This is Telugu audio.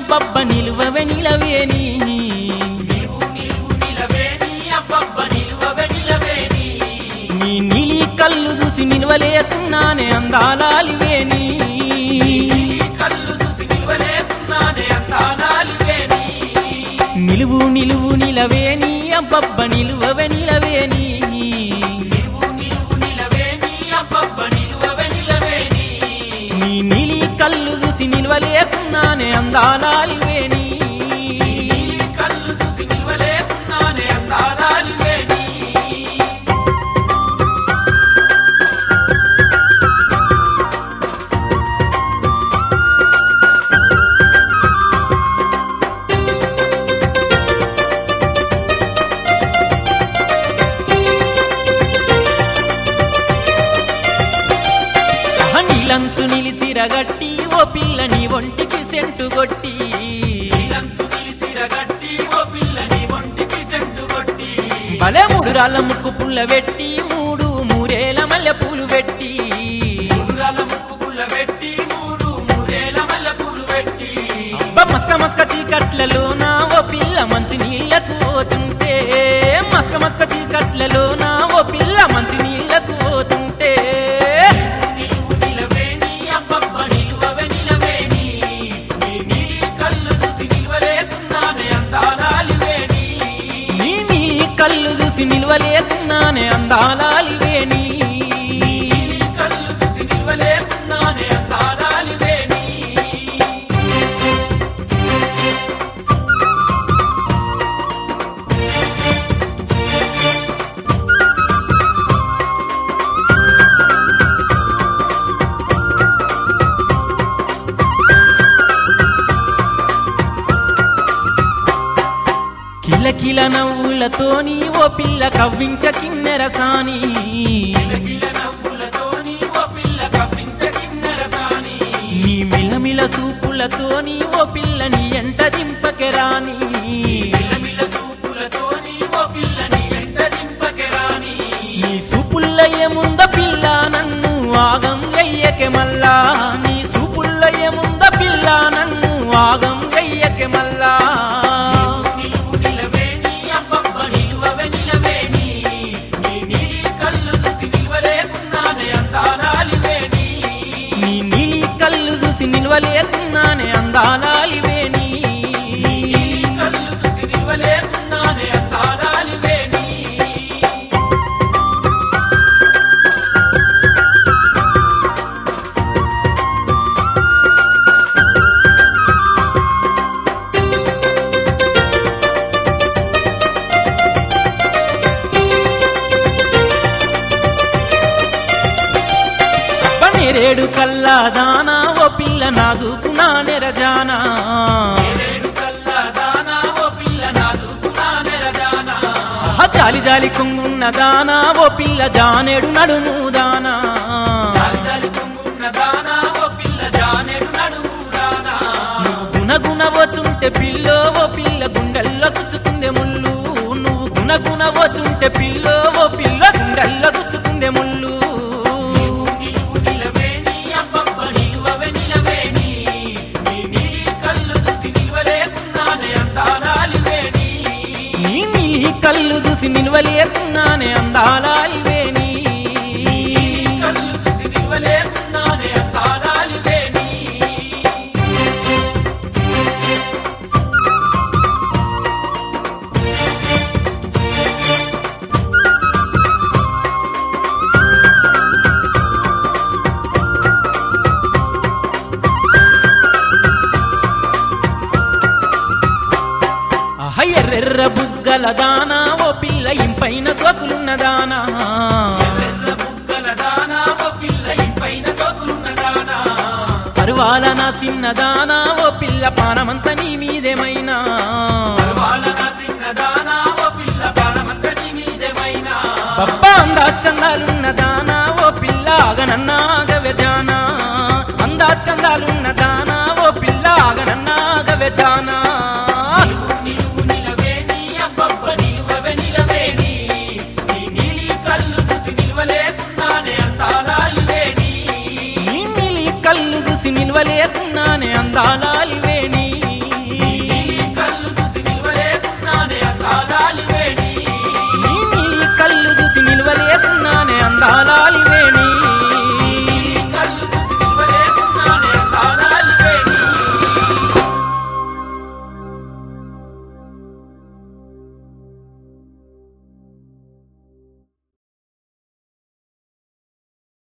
అబ్బబ్బ నిలువవే నిలవేని నీవు నీవు నిలవేని అబ్బబ్బ నిలువవే నిలవేని నీ నీలి కళ్ళు చూసి నిలవలేకున్నానే అందాలాలివేని నీలి కళ్ళు చూసి నిలవలేకున్నానే అందాలాలివేని నిలువు నిలువు నిలవేని అబ్బబ్బ నిలువవే నిలవేని నీవు నీవు నిలవేని అబ్బబ్బ నిలువవే నిలవేని నీ నీలి కళ్ళు చూసి నిలవలేకున్నానే అందాలాలివేని నీలి కళ్ళు చూసి నిలవలేకున్నానే అందాలాలివేని నీలంచు నిలిచిరగట్టి ఓ పిల్లని ఒంటికి సెంటు కొట్టి నీలంచు నిలిచిరగట్టి ఓ పిల్లని ఒంటికి సెంటు కొట్టి భలే మూడు రాళ్ళ ముక్కు పుల్ల పెట్టి మూడు మూరేల మల్లె పూలు పెట్టి ముడురాల ముక్కు పుల్ల పెట్టి మూడు మూడేల మల్లె పూలు పెట్టి అబ్బ మస్క మస్క చీకట్లలోన ఓ పిల్ల మంచి నీళ్ళకు పోతుంటే మస్క మస్క చీకట్లలోన ఓ పిల్ల మంచి నీళ్ళకు పోతుంటే నిలువు నిలవేని అబ్బబ్బ నిలువవే నిలవేని నీ నీలి కళ్ళు చూసి నిలవలేకున్నానే అందాలాలివేని నీ నీలి కళ్ళు చూసి నిలవలేకున్నానే అందాలాలివేని నీలి కళ్ళు చూసి నిలవలేకున్నానే అందాలాలివేని కిలకిల నవ్వులతోని ఓ పిల్ల కవ్వించ కిన్నెరసాని కిలకిల నవ్వులతోని ఓ పిల్ల కవ్వించ కిన్నెరసాని నీ మిలమిల సూపులతోని ఓ పిల్లని ఎంట దింపకెరాని మిలమిల సూపులతోని ఓ పిల్లని ఎంట దింపకెరాని నీ సూపుల్ల ఏముంద పిల్ల నన్ను ఆగం ఎయ్యకె మల్లా నీ సూపుల్ల ఏముంద పిల్ల నన్ను ఆగం ఎయ్యకె మల్లా నిలువు నిలవేని అబ్బబ్బ నిలువవే నిలవేని నీ నీలి కళ్ళు చూసి నిలవలేకున్నానే అందాలాలివేని నీ నీలి కళ్ళు చూసి నిలవలేకున్నానే అందాలాలివేని నీలి కళ్ళు చూసి నిలవలేకున్నానే అందాలాలివేని పనిరేడు కల్లా దానా ఓ పిల్ల నాజుకు నా నెరజానా ఏరేడు కల్లా దానా ఓ పిల్ల నాజుకునా నెరజానా ఆహా, జాలి జాలి కొంగున్న దానా ఓ పిల్ల జానేడు నడుము దానా జాలి జాలి పొంగున్న దానా ఓ పిల్ల జానెడు నడుము రానా గుణగుణ పోతుంటే పిల్లో ఓ పిల్ల గుండెల్లో గుచ్చుకుందే ముళ్ళు నువ్వు గుణగుణ పోతుంటే పిల్లో ఓ పిల్ల గుండెల్లో గుచ్చుకుందే ముళ్ళు నీవు నిలువు నిలవేని అబ్బబ్బ నిలువవే నిలవేని నీ నీలి కళ్ళు చూసి నిలవలేకున్నానే అందాలాలివేని నీ నీలి కళ్ళు చూసి నిలవలేకున్నానే అందాలాలివేని నీలి కళ్ళు చూసి నిలవలేకున్నానే అందాలాలివేని ఆహ, ఎర్రెర్ర బుగ్గల దానా ఓ పిల్ల ఇంపైన సోకులున్న దానా ఎర్ర బుగ్గల దానా ఓ పిల్ల ఈ పైన సోకులున్న దానా పరువాల నా చిన్న దానా ఓ పిల్ల పానమంత నీ మీదేమైనా పర్వాల నా సిన్న దానా ఓ పిల్ల బాణమంత నీ మీదేమైనా బబ్బా అందా చందాలున్న దానా ఓ పిల్ల ఆగనన్నాగవె జానా అందా చందాలున్న దానా ఓ పిల్ల ఆగనన్నాగవె జానా నిలువు నిలువు నిలవేని అబ్బబ్బ నిలువవే నిలవేని నీ నీలి కళ్ళు చూసి నిలవలేకున్నానే అందాలాలివేని నీ నీలి కళ్ళు చూసి నిలవలేకున్నానే అందాలాలివే